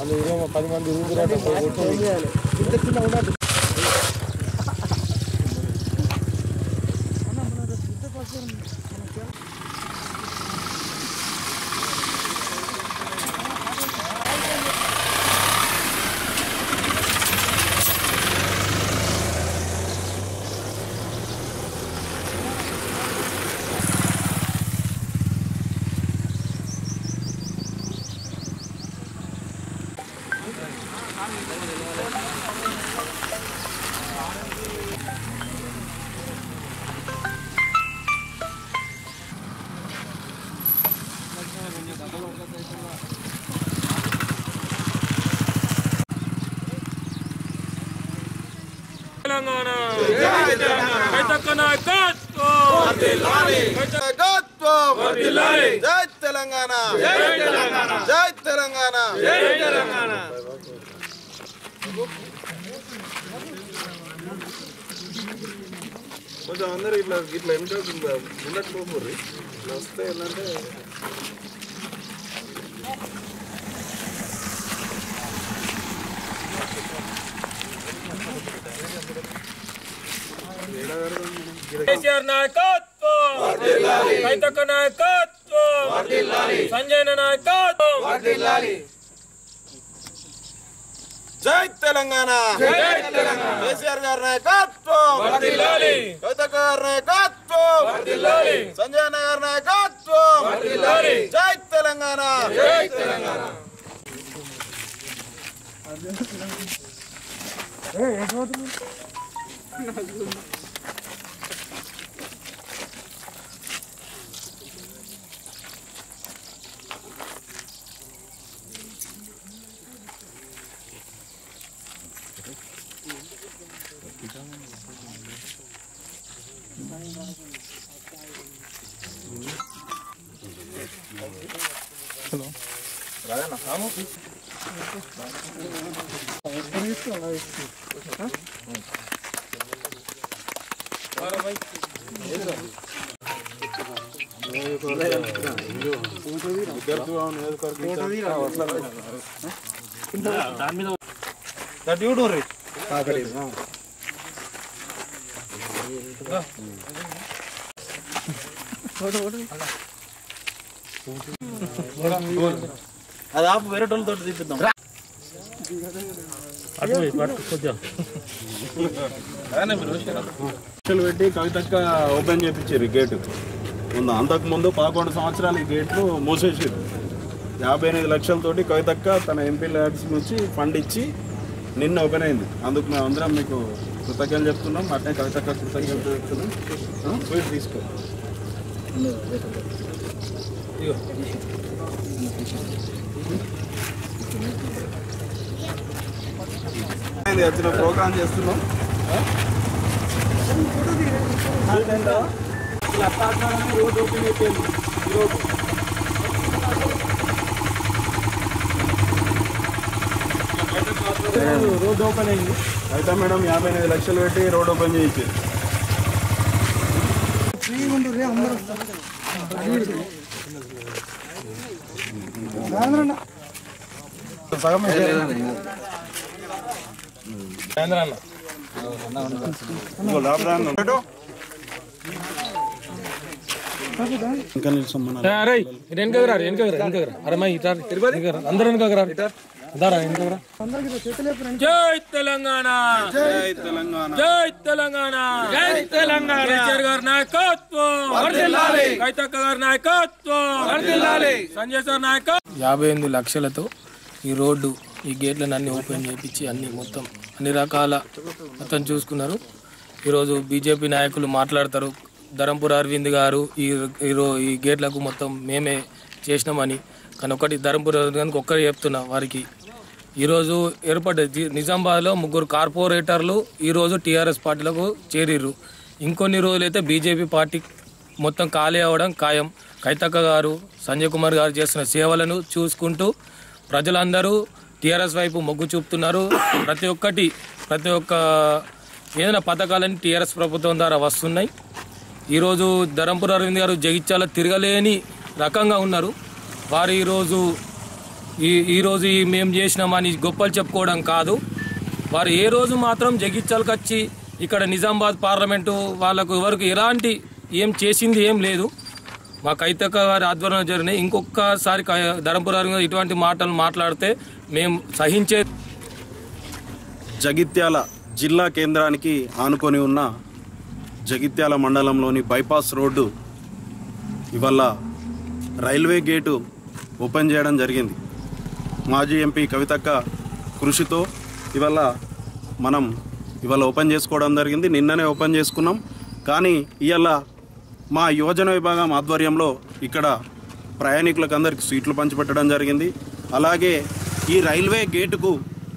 వాళ్ళు ఇరవై పది మంది ఊపిరాట పోయి కొట్టుకోవాలి. తెలంగాణ కైతక్క నాయకత్వం నాయకత్వం జై తెలంగాణ జై తెలంగాణ కొంచెం అందరూ ఇట్లా ఇట్లా వెనక ఉన్నట్టు పోకూర్రి ఇట్లా వస్తే ఏంటంటే కేసీఆర్ నాయకత్వం కైతక్క నాయకత్వం సంజయ్ నాయకత్వం జై తెలంగాణ కేసీఆర్ గారి నాయకత్వం వర్ధిల్లాలి. కవిత గారి నాయకత్వం వర్ధిల్లాలి. సంజయ్ అన్న గారి నాయకత్వం వర్ధిల్లాలి. జై తెలంగాణ జై తెలంగాణ అది ఆపు వేరే తోటి తీపిద్దాం లక్షలు పెట్టి కవితక్క ఓపెన్ చేయించారు ఈ గేటు ముందు అంతకు ముందు పదకొండు సంవత్సరాలు ఈ గేట్లు మూసేసారు యాభై ఎనిమిది లక్షలతోటి కవితక్క తన ఎంపీ ల్యాడ్స్ నుంచి ఫండ్ ఇచ్చి నిన్న ఓపెన్ అయింది అందుకు మేము అందరం మీకు కృతజ్ఞతలు చెప్తున్నాం అట్నే కవితక్క కృతజ్ఞతలు చెప్తున్నాం ఆ, పోయి తీసుకో ఇది వచ్చిన ప్రోగ్రామ్ చేస్తున్నాం రోడ్ ఓపెన్ అయిపోయింది ఈరోజు రోడ్ ఓపెన్ అయింది అయితే మేడం యాభై ఎనిమిది లక్షలు పెట్టి రోడ్ ఓపెన్ చేయించి ఇంకా నిల్చొమ్మన్నారు అరే వెనకరా వెనకరా వెనకరా అరే మా ఇటారు అందరూ వెనకరా దారా వెనకరా జై తెలంగాణ జై తెలంగాణ జై తెలంగాణ జై తెలంగాణ కేసీఆర్ గారి నాయకత్వం వర్ధిల్లాలి కైతక్క గారి నాయకత్వం వర్ధిల్లాలి సంజయ్ సార్ నాయకత్వం యాభై ఎనిమిది లక్షలతో ఈ రోడ్డు ఈ గేట్లను అన్ని ఓపెన్ చేయించి అన్ని మొత్తం అన్ని రకాల మొత్తం చూసుకున్నారు ఈరోజు బీజేపీ నాయకులు మాట్లాడతారు ధరంపూర్ అరవింద్ గారు ఈ ఈ రో- ఈ గేట్లకు మొత్తం మేమే చేసినామని కానీ ఒకటి ధరంపూర్ అరవింద్ గారికి ఒక్కరు చెప్తున్నా వారికి ఈరోజు ఏర్పడ్డ జి- నిజామాబాద్లో ముగ్గురు కార్పొరేటర్లు ఈరోజు టీఆర్ఎస్ పార్టీలకు చేరిర్రు ఇంకొన్ని రోజులైతే బీజేపీ పార్టీ మొత్తం ఖాళీ అవ్వడం ఖాయం కైతక్క గారు సంజయ్ కుమార్ గారు చేస్తున్న సేవలను చూసుకుంటూ ప్రజలందరూ టీఆర్ఎస్ వైపు మొగ్గు చూపుతున్నారు ప్రతి ఒక్కటి ప్రతి ఒక్క ఏదైనా పథకాలని టీఆర్ఎస్ ప్రభుత్వం ద్వారా వస్తున్నాయి ఈరోజు ధరంపూర్ అరవింద్ గారు జగిత్యాల తిరగలేని రకంగా ఉన్నారు వారు ఈరోజు ఈ ఈరోజు ఈ మేము చేసినామని గొప్పలు చెప్పుకోవడం కాదు వారు ఏ రోజు మాత్రం జగిత్యాలకు వచ్చి ఇక్కడ నిజామాబాద్ పార్లమెంటు వాళ్ళకు ఎవరికి ఎలాంటి ఏం చేసింది ఏం లేదు మా కైతక్క గారి ఆధ్వర్యంలో జరిగినాయి ఇంకొకసారి క- ధర్మపురం గారు ఇటువంటి మాటలు మాట్లాడితే మేము సహించే జగిత్యాల జిల్లా కేంద్రానికి ఆనుకొని ఉన్న జగిత్యాల మండలంలోని బైపాస్ రోడ్డు ఇవాళ రైల్వే గేటు ఓపెన్ చేయడం జరిగింది మాజీ ఎంపీ కవితక్క కృషితో ఇవాళ మనం ఇవాళ ఓపెన్ చేసుకోవడం జరిగింది నిన్ననే ఓపెన్ చేసుకున్నాం కానీ ఇవాళ మా యువజన విభాగం ఆధ్వర్యంలో ఇక్కడ ప్రయాణికులకు అందరికి సీట్లు పంచిపెట్టడం జరిగింది అలాగే ఈ రైల్వే గేటుకు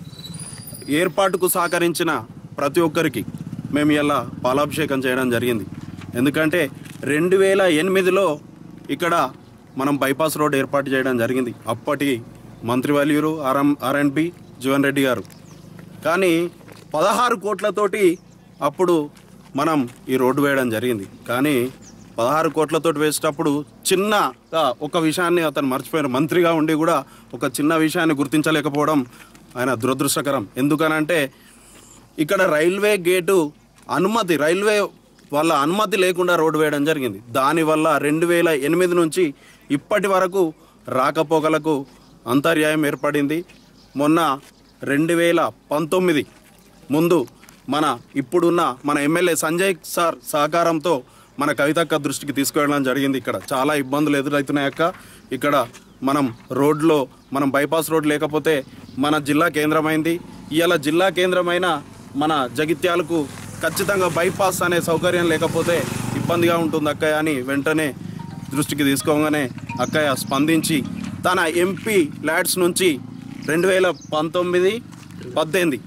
ఏర్పాటుకు సహకరించిన ప్రతి ఒక్కరికి మేము ఇలా పాలాభిషేకం చేయడం జరిగింది ఎందుకంటే రెండు వేల ఎనిమిదిలో ఇక్కడ మనం బైపాస్ రోడ్ ఏర్పాటు చేయడం జరిగింది అప్పటి మంత్రివర్యులు ఆర్ఎం ఆర్ఎన్పి జీవన్ రెడ్డి గారు కానీ పదహారు కోట్లతోటి అప్పుడు మనం ఈ రోడ్డు వేయడం జరిగింది కానీ పదహారు కోట్లతోటి వేసేటప్పుడు చిన్నగా ఒక విషయాన్ని అతను మర్చిపోయారు మంత్రిగా ఉండి కూడా ఒక చిన్న విషయాన్ని గుర్తించలేకపోవడం ఆయన దురదృష్టకరం ఎందుకనంటే ఇక్కడ రైల్వే గేటు అనుమతి రైల్వే వాళ్ళ అనుమతి లేకుండా రోడ్డు వేయడం జరిగింది దానివల్ల రెండు వేల ఎనిమిది నుంచి ఇప్పటి వరకు రాకపోకలకు అంతర్యాయం ఏర్పడింది మొన్న రెండు వేల పంతొమ్మిది ముందు మన ఇప్పుడున్న మన ఎమ్మెల్యే సంజయ్ సార్ సహకారంతో మన కవితక్క దృష్టికి తీసుకువెళ్ళడం జరిగింది ఇక్కడ చాలా ఇబ్బందులు ఎదురవుతున్నాయి అక్క ఇక్కడ మనం రోడ్లో మనం బైపాస్ రోడ్ లేకపోతే మన జిల్లా కేంద్రమైంది ఇవాళ జిల్లా కేంద్రమైన మన జగిత్యాలకు ఖచ్చితంగా బైపాస్ అనే సౌకర్యం లేకపోతే ఇబ్బందిగా ఉంటుంది అక్కయ్య అని వెంటనే దృష్టికి తీసుకోగానే అక్కయ్య స్పందించి తన ఎంపీ ల్యాడ్స్ నుంచి రెండు వేల పంతొమ్మిది పద్దెనిమిది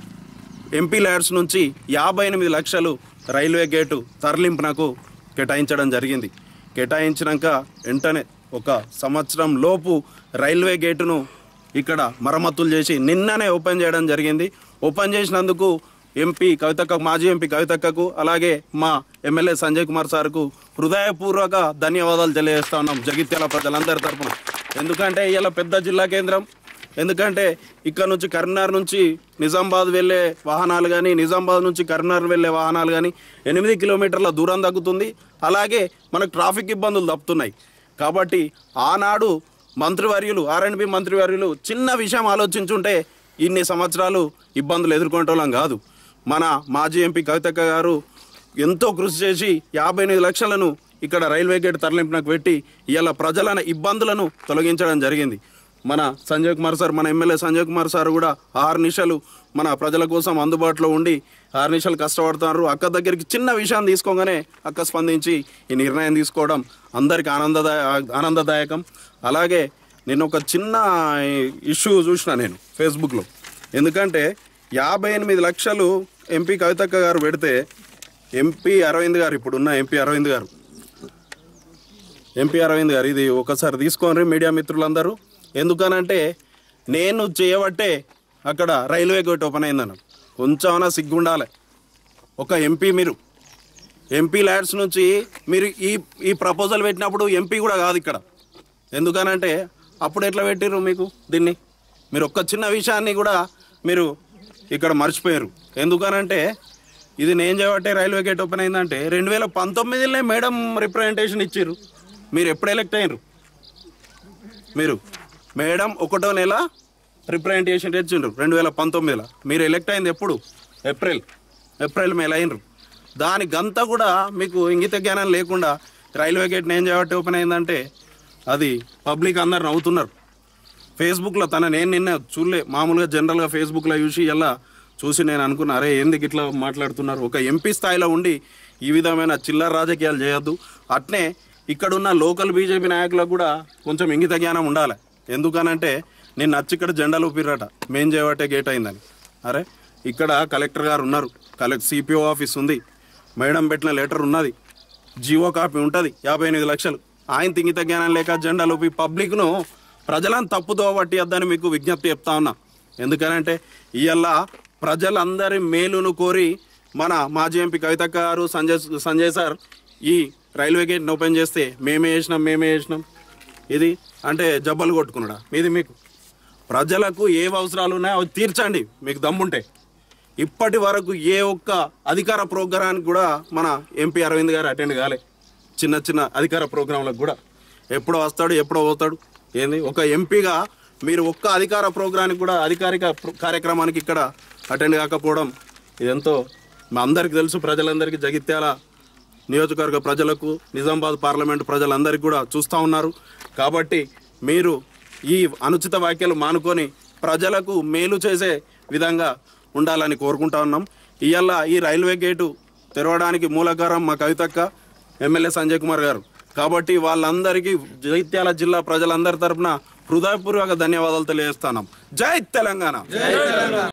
ఎంపీ ల్యాడ్స్ నుంచి యాభై ఎనిమిది లక్షలు రైల్వే గేటు తరలింపునకు కేటాయించడం జరిగింది కేటాయించినాక వెంటనే ఒక సంవత్సరం లోపు రైల్వే గేటును ఇక్కడ మరమ్మతులు చేసి నిన్ననే ఓపెన్ చేయడం జరిగింది ఓపెన్ చేసినందుకు ఎంపీ కవితక్క మాజీ ఎంపీ కవితక్కకు అలాగే మా ఎమ్మెల్యే సంజయ్ కుమార్ సార్కు హృదయపూర్వక ధన్యవాదాలు తెలియజేస్తా ఉన్నాం జగిత్యాల ప్రజలందరి తరపున ఎందుకంటే ఇలా పెద్ద జిల్లా కేంద్రం ఎందుకంటే ఇక్కడ నుంచి కరీంనగర్ నుంచి నిజామాబాద్ వెళ్ళే వాహనాలు కానీ నిజామాబాద్ నుంచి కరీంనగర్ వెళ్ళే వాహనాలు కానీ ఎనిమిది కిలోమీటర్ల దూరం తగ్గుతుంది అలాగే మనకు ట్రాఫిక్ ఇబ్బందులు తప్పుతున్నాయి కాబట్టి ఆనాడు మంత్రివర్యులు ఆర్ఎండ్బి మంత్రివర్యులు చిన్న విషయం ఆలోచించుంటే ఇన్ని సంవత్సరాలు ఇబ్బందులు ఎదుర్కొనేటోళ్ళం కాదు మన మాజీ ఎంపీ కవితక్క గారు ఎంతో కృషి చేసి యాభై ఎనిమిది లక్షలను ఇక్కడ రైల్వే గేట్ తరలింపునకు పెట్టి ఇవాళ ప్రజల ఇబ్బందులను తొలగించడం జరిగింది మన సంజయ్ కుమార్ సార్ మన ఎమ్మెల్యే సంజయ్ కుమార్ సార్ కూడా ఆరు నిమిషాలు మన ప్రజల కోసం అందుబాటులో ఉండి ఆరు నిమిషాలు కష్టపడుతున్నారు అక్క దగ్గరికి చిన్న విషయాన్ని తీసుకోగానే అక్క స్పందించి ఈ నిర్ణయం తీసుకోవడం అందరికి ఆనందదాయ ఆనందదాయకం అలాగే నేను ఒక చిన్న ఇష్యూ చూసిన నేను ఫేస్బుక్లో ఎందుకంటే యాభై ఎనిమిది లక్షలు ఎంపీ కవితక్క గారు పెడితే ఎంపీ అరవింద్ గారు ఇప్పుడున్న ఎంపీ అరవింద్ గారు ఎంపీ అరవింద్ గారు ఇది ఒకసారి తీసుకోండి మీడియా మిత్రులందరూ ఎందుకనంటే నేను చేయబట్టే అక్కడ రైల్వే గేట్ ఓపెన్ అయిందన్న కొంచెమన్నా సిగ్గుండాలి ఒక ఎంపీ మీరు ఎంపీ ల్యాడ్స్ నుంచి మీరు ఈ ఈ ప్రపోజల్ పెట్టినప్పుడు ఎంపీ కూడా కాదు ఇక్కడ ఎందుకనంటే అప్పుడు ఎట్లా పెట్టిర్రు మీకు దీన్ని మీరు ఒక్క చిన్న విషయాన్ని కూడా మీరు ఇక్కడ మర్చిపోయారు ఎందుకనంటే ఇది నేను చేయబట్టే రైల్వే గేట్ ఓపెన్ అయిందంటే రెండు వేల పంతొమ్మిదిలో మేడం రిప్రజెంటేషన్ ఇచ్చిర్రు మీరు ఎప్పుడు ఎలక్ట్ అయ్యారు మీరు మేడం ఒకటో నెల రిప్రజెంటేషన్ ఇచ్చిండ్రు రెండు వేల పంతొమ్మిదిలో మీరు ఎలక్ట్ అయింది ఎప్పుడు ఏప్రిల్ ఏప్రిల్ మేలు అయినరు దానికంతా కూడా మీకు ఇంగిత జ్ఞానం లేకుండా రైల్వే గేట్ నేను చేయబట్టి ఓపెన్ అయిందంటే అది పబ్లిక్ అందరు నవ్వుతున్నారు ఫేస్బుక్లో తన నేను నిన్న చూడలే మామూలుగా జనరల్గా ఫేస్బుక్లో చూసి ఎలా చూసి నేను అనుకున్నా అరే ఎందుకు ఇట్లా మాట్లాడుతున్నారు ఒక ఎంపీ స్థాయిలో ఉండి ఈ విధమైన చిల్లర రాజకీయాలు చేయొద్దు అట్నే ఇక్కడున్న లోకల్ బీజేపీ నాయకులకు కూడా కొంచెం ఇంగిత జ్ఞానం ఉండాలి ఎందుకనంటే నేను నచ్చి ఇక్కడ జెండాలు ఊపిరట మేం చేయబట్టే గేట్ అయిందని అరే ఇక్కడ కలెక్టర్ గారు ఉన్నారు కలెక్ట్ సిపిఓ ఆఫీస్ ఉంది మేడం పెట్టిన లెటర్ ఉన్నది జీవో కాపీ ఉంటుంది యాభై ఎనిమిది లక్షలు ఆయన తింగిత జ్ఞానం లేక జెండాలు ఊపి పబ్లిక్ను ప్రజలను తప్పుదో పట్టియద్దని మీకు విజ్ఞప్తి చెప్తా ఉన్నా ఎందుకనంటే ఇవాళ ప్రజలందరి మేలును కోరి మన మాజీ ఎంపీ కవితక్క గారు సంజయ్ సంజయ్ సార్ ఈ రైల్వే గేట్ని ఓపెన్ చేస్తే మేమే వేసినాం మేమే వేసినాం ఇది అంటే జబ్బలు కొట్టుకున్నాడా మీది మీకు ప్రజలకు ఏ అవసరాలు ఉన్నాయో అవి తీర్చండి మీకు దమ్ముంటే ఇప్పటి వరకు ఏ ఒక్క అధికార ప్రోగ్రానికి కూడా మన ఎంపీ అరవింద్ గారు అటెండ్ కాలే చిన్న చిన్న అధికార ప్రోగ్రాంలకు కూడా ఎప్పుడో వస్తాడు ఎప్పుడో పోతాడు ఏంది ఒక ఎంపీగా మీరు ఒక్క అధికార ప్రోగ్రానికి కూడా అధికారిక ప్ర- కార్యక్రమానికి ఇక్కడ అటెండ్ కాకపోవడం ఇదెంతో మా అందరికీ తెలుసు ప్రజలందరికీ జగిత్యాల నియోజకవర్గ ప్రజలకు నిజామాబాద్ పార్లమెంట్ ప్రజలందరికీ కూడా చూస్తూ ఉన్నారు కాబట్టి మీరు ఈ అనుచిత వ్యాఖ్యలు మానుకొని ప్రజలకు మేలు చేసే విధంగా ఉండాలని కోరుకుంటా ఉన్నాం ఇవాళ ఈ రైల్వే గేటు తెరవడానికి మూలకారం మా కవితక్క ఎమ్మెల్యే సంజయ్ కుమార్ గారు కాబట్టి వాళ్ళందరికీ జైత్యాల జిల్లా ప్రజలందరి తరపున హృదయపూర్వక ధన్యవాదాలు తెలియజేస్తున్నాం జై తెలంగాణ